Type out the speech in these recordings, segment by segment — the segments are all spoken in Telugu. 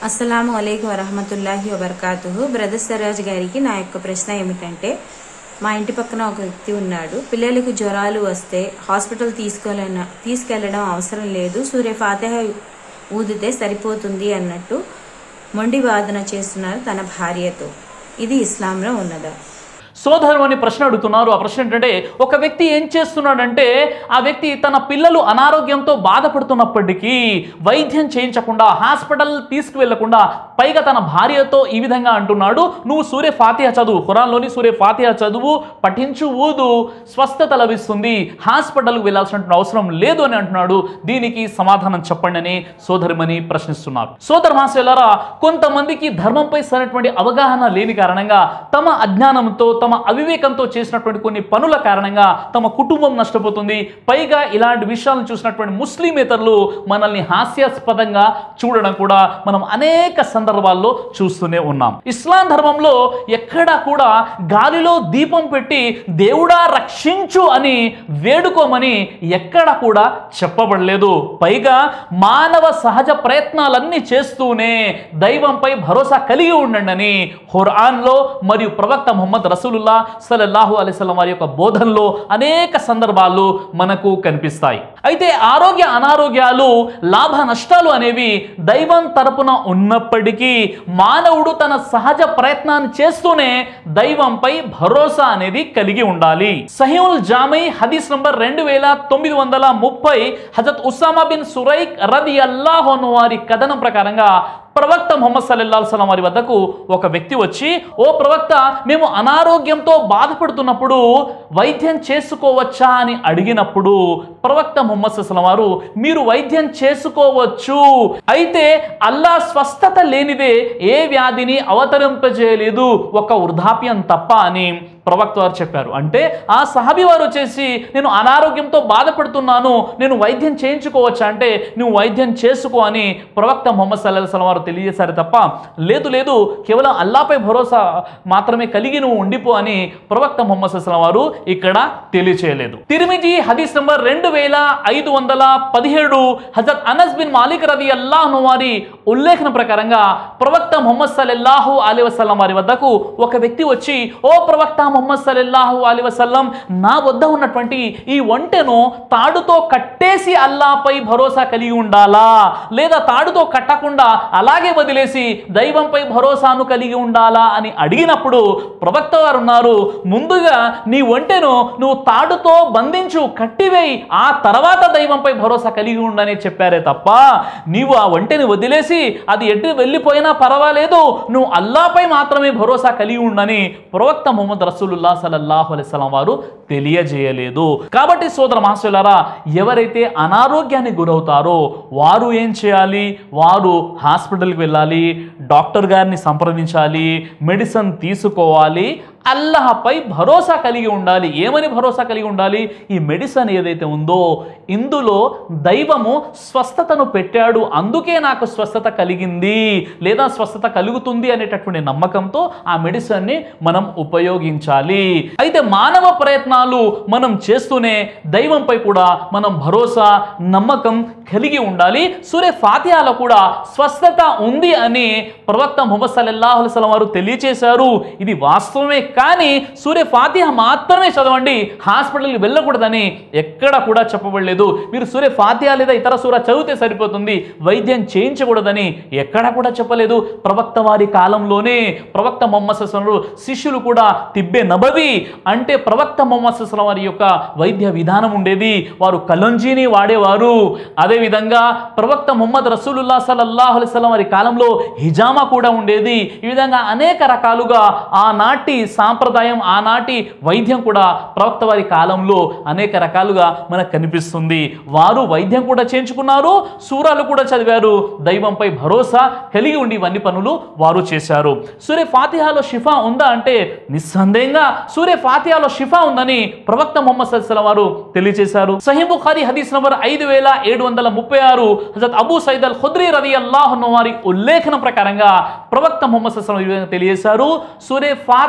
అస్సలం అయికు వరహమతుల్లాహి వబర్కాతుహు బ్రదర్ సరాజ్ గారికి నా యొక్క ప్రశ్న ఏమిటంటే మా ఇంటి పక్కన ఒక వ్యక్తి ఉన్నాడు పిల్లలకు జ్వరాలు వస్తే హాస్పిటల్ తీసుకెళ్ళ తీసుకెళ్ళడం అవసరం లేదు సూర్య ఫాతిహ ఊదితే సరిపోతుంది అన్నట్టు మొండి వాదన చేస్తున్నారు తన భార్యతో ఇది ఇస్లాంలో ఉన్నదా సోదరు అని ప్రశ్న అడుగుతున్నారు ఆ ప్రశ్న ఏంటంటే ఒక వ్యక్తి ఏం చేస్తున్నాడంటే ఆ వ్యక్తి తన పిల్లలు అనారోగ్యంతో బాధపడుతున్నప్పటికీ వైద్యం చేయించకుండా హాస్పిటల్ తీసుకువెళ్లకుండా పైగా తన భార్యతో ఈ విధంగా అంటున్నాడు నువ్వు సూర్య ఫాతిహ చదువు ఖురాన్లోని సూర్య ఫాతిహ చదువు పఠించు ఊదు స్వస్థత లభిస్తుంది హాస్పిటల్కి వెళ్ళాల్సిన అవసరం లేదు అని అంటున్నాడు దీనికి సమాధానం చెప్పండి అని సోదరిమని ప్రశ్నిస్తున్నారు సోదర మహాశయులారా కొంతమందికి ధర్మంపై సరైనటువంటి అవగాహన లేని కారణంగా తమ అజ్ఞానంతో తమ అవివేకంతో చేసినటువంటి కొన్ని పనుల కారణంగా తమ కుటుంబం నష్టపోతుంది పైగా ఇలాంటి విషయాలను చూసినటువంటి ముస్లిమేతరులు మనల్ని హాస్యాస్పదంగా చూడడం కూడా మనం అనేక సందర్భాల్లో చూస్తూనే ఉన్నాం ఇస్లాం ధర్మంలో ఎక్కడా కూడా గాలిలో దీపం పెట్టి దేవుడా రక్షించు అని వేడుకోమని ఎక్కడ కూడా చెప్పబడలేదు పైగా మానవ సహజ ప్రయత్నాలన్నీ చేస్తూనే దైవంపై భరోసా కలిగి ఉండండి అని ఖురాన్లో మరియు ప్రవక్త ముహమ్మద్ రసూలుల్లా సల్లల్లాహు అలైస్లం వారి యొక్క బోధనలో అనేక సందర్భాలు మనకు కనిపిస్తాయి అయితే ఆరోగ్య అనారోగ్యాలు లాభ నష్టాలు అనేవి దైవం తరపున ఉన్నప్పటికీ మానవుడు తన సహజ ప్రయత్నాన్ని చేస్తూనే దైవంపై భరోసా అనేది కలిగి ఉండాలి సహీవుల్ జామై హదీస్ నంబర్ రెండు వేల తొమ్మిది వందల ముప్పై హజరత్ ఉసామా బిన్ సురైక్ రది అల్లాహోను వారి కథనం ప్రకారంగా ప్రవక్త ముహమ్మద్ సల్లల్లాహు అలైహి వసల్లం వారి వద్దకు ఒక వ్యక్తి వచ్చి ఓ ప్రవక్త మేము అనారోగ్యంతో బాధపడుతున్నప్పుడు వైద్యం చేసుకోవచ్చా అని అడిగినప్పుడు ప్రవక్త ముహమ్మద్ సల్లం వారు మీరు వైద్యం చేసుకోవచ్చు అయితే అల్లా స్వస్థత లేనిదే ఏ వ్యాధిని అవతరింపజేయలేదు ఒక వృద్ధాప్యం తప్ప అని ప్రవక్త వారు చెప్పారు అంటే ఆ సహాబి వారు వచ్చేసి నేను అనారోగ్యంతో బాధపడుతున్నాను నేను వైద్యం చేయించుకోవచ్చా అంటే నువ్వు వైద్యం చేసుకో అని ప్రవక్త మొహమ్మద్ సల్లాహ్ సలం వారు తెలియజేశారు తప్ప లేదు లేదు కేవలం అల్లాపై భరోసా మాత్రమే కలిగి నువ్వు ఉండిపో అని ప్రవక్త మొహమ్మద్ సల్లాం వారు ఇక్కడ తెలియచేయలేదు తిరిమిజీ హదీస్ నంబర్ రెండు వేల ఐదు వందల పదిహేడు హజరత్ అనస్ బిన్ మాలిక్ రది అల్లాహ్ వారి ఉల్లేఖన ప్రకారంగా ప్రవక్త మొహమ్మద్ సల్లల్లాహు అలీ వసల్లం వారి వద్దకు ఒక వ్యక్తి వచ్చి ఓ ప్రవక్త మొహమ్మద్ సల్లల్లాహు అలీ వసల్లం నా వద్ద ఉన్నటువంటి ఈ ఒంటెను తాడుతో కట్టేసి అల్లాపై భరోసా కలిగి ఉండాలా లేదా తాడుతో కట్టకుండా అలాగే వదిలేసి దైవంపై భరోసాను కలిగి ఉండాలా అని అడిగినప్పుడు ప్రవక్త వారు ఉన్నారు ముందుగా నీ ఒంటెను నువ్వు తాడుతో బంధించు కట్టివేయి ఆ తర్వాత దైవంపై భరోసా కలిగి ఉండని చెప్పారే తప్ప నీవు ఆ ఒంటెని వదిలేసి అది ఎటు వెళ్ళిపోయినా పర్వాలేదు నువ్వు అల్లాపై మాత్రమే భరోసా కలిగి ఉండని ప్రవక్త ముహమ్మద్ రసూలుల్లా సల్లల్లాహు అలైస్లాం వారు తెలియజేయలేదు కాబట్టి సోదర మహాశులారా ఎవరైతే అనారోగ్యానికి గురవుతారో వారు ఏం చేయాలి వారు హాస్పిటల్కి వెళ్ళాలి డాక్టర్ గారిని సంప్రదించాలి మెడిసిన్ తీసుకోవాలి అల్లహపై భరోసా కలిగి ఉండాలి ఏమని భరోసా కలిగి ఉండాలి ఈ మెడిసిన్ ఏదైతే ఉందో ఇందులో దైవము స్వస్థతను పెట్టాడు అందుకే నాకు స్వస్థత కలిగింది లేదా స్వస్థత కలుగుతుంది అనేటటువంటి నమ్మకంతో ఆ మెడిసిన్ని మనం ఉపయోగించాలి అయితే మానవ ప్రయత్నాలు మనం చేస్తూనే దైవంపై కూడా మనం భరోసా నమ్మకం కలిగి ఉండాలి సూర్య ఫాతిహాలో కూడా స్వస్థత ఉంది అని ప్రవక్త ముహమ్మద్ సల్లల్లాహు అలైహి వసల్లం వారు తెలియచేశారు ఇది వాస్తవమే కానీ సూర్య ఫాతిహ మాత్రమే చదవండి హాస్పిటల్కి వెళ్ళకూడదని ఎక్కడ కూడా చెప్పబడలేదు మీరు సూర్య ఫాతిహ లేదా ఇతర సూర చదివితే సరిపోతుంది వైద్యం చేయించకూడదని ఎక్కడ కూడా చెప్పలేదు ప్రవక్త వారి కాలంలోనే ప్రవక్త మొహమ్మద్ సస్లం శిష్యులు కూడా తిబ్బే నబవి అంటే ప్రవక్త మొహమ్మద్ సస్లం వారి యొక్క వైద్య విధానం ఉండేది వారు కలంజీని వాడేవారు అదేవిధంగా ప్రవక్త ముహమ్మద్ రసూలుల్లా సల్లల్లాహు అలైహి వసల్లం వారి కాలంలో హిజామా కూడా ఉండేది ఈ విధంగా అనేక రకాలుగా ఆనాటి సాంప్రదాయం ఆనాటి వైద్యం కూడా ప్రవక్త వారి కాలంలో అనేక రకాలుగా మనకు కనిపిస్తుంది వారు వైద్యం కూడా చేయించుకున్నారు సూరాలు కూడా చదివారు దైవంపై భరోసా కలిగి ఉండి ఇవన్నీ పనులు వారు చేశారు సూర్య ఫాతిహాలో షిఫా ఉందా అంటే నిస్సందేహంగా సూర్య ఫాతిహాలో షిఫా ఉందని ప్రవక్త ముహమ్మద్ సల్లాం వారు తెలియజేశారు సహీ బుఖారి హదీస్ నంబర్ ఐదు వేల ఏడు వందల ముప్పై ఆరు హజరత్ అబూ సైద్ అల్ ఖుద్రీ రది అల్లాహ్ వారి ఉల్లేఖనం ప్రకారంగా ప్రవక్త ముహమ్మద్ సల్లాం ఈ విధంగా తెలియజేశారు సూర్య ఫాతిహాలో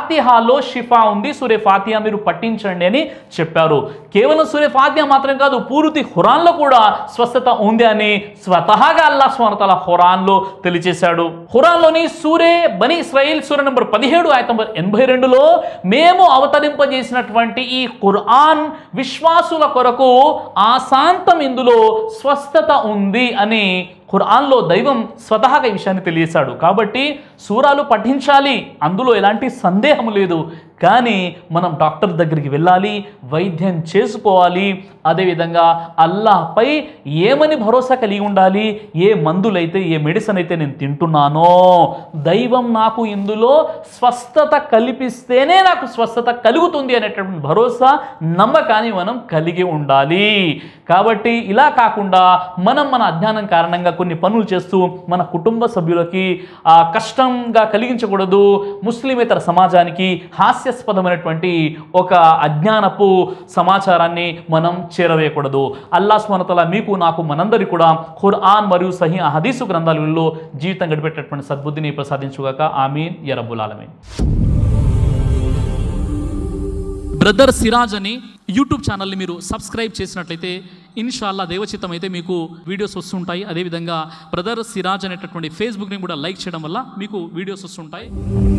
ఫాతిహాలో షిఫా ఉంది సూర్య ఫాతిహా మీరు పఠించండి అని చెప్పారు కేవలం సూర్య ఫాతిహా మాత్రం కాదు పూర్తి హురాన్లో కూడా స్వస్థత ఉంది అని స్వతహాగా అల్లా స్వరతల హురాన్లో తెలియచేశాడు హురాన్లోని సూరే బని ఇస్రాయిల్ సూర్య నంబర్ పదిహేడు ఆయన నంబర్ ఎనభై రెండులో మేము అవతరింపజేసినటువంటి ఈ ఖురాన్ విశ్వాసుల కొరకు ఆశాంతం ఇందులో స్వస్థత ఉంది అని ఖురాన్లో దైవం స్వతహాగా ఈ విషయాన్ని తెలియజేశాడు కాబట్టి సూరాలు పఠించాలి అందులో ఎలాంటి సందేహం లేదు కానీ మనం డాక్టర్ దగ్గరికి వెళ్ళాలి వైద్యం చేసుకోవాలి అదేవిధంగా అల్లాహపై ఏమని భరోసా కలిగి ఉండాలి ఏ మందులైతే ఏ మెడిసిన్ అయితే నేను తింటున్నానో దైవం నాకు ఇందులో స్వస్థత కల్పిస్తేనే నాకు స్వస్థత కలుగుతుంది అనేటటువంటి భరోసా నమ్మకాన్ని మనం కలిగి ఉండాలి కాబట్టి ఇలా కాకుండా మనం మన అజ్ఞానం కారణంగా కొన్ని పనులు చేస్తూ మన కుటుంబ సభ్యులకి ఆ, కష్టంగా కలిగించకూడదు ముస్లిమేతర సమాజానికి హాస్యాస్పదమైనటువంటి ఒక అజ్ఞానపు సమాచారాన్ని మనం చేరవేయకూడదు అల్లా స్మరతల మీకు నాకు మనందరి కూడా ఖుర్ఆన్ మరియు సహీ హదీసు గ్రంథాలలో జీవితం గడిపేటటువంటి సద్బుద్ధిని ప్రసాదించుగాక ఆమీన్ యరబుల్ ఆలమీన్ బ్రదర్ సిరాజ్ అని యూట్యూబ్ ఛానల్ని మీరు సబ్స్క్రైబ్ చేసినట్లయితే ఇన్షాల్లా దేవచిత్తం అయితే మీకు వీడియోస్ వస్తుంటాయి అదేవిధంగా బ్రదర్ సిరాజ్ అనేటటువంటి ఫేస్బుక్ని కూడా లైక్ చేయడం వల్ల మీకు వీడియోస్ వస్తుంటాయి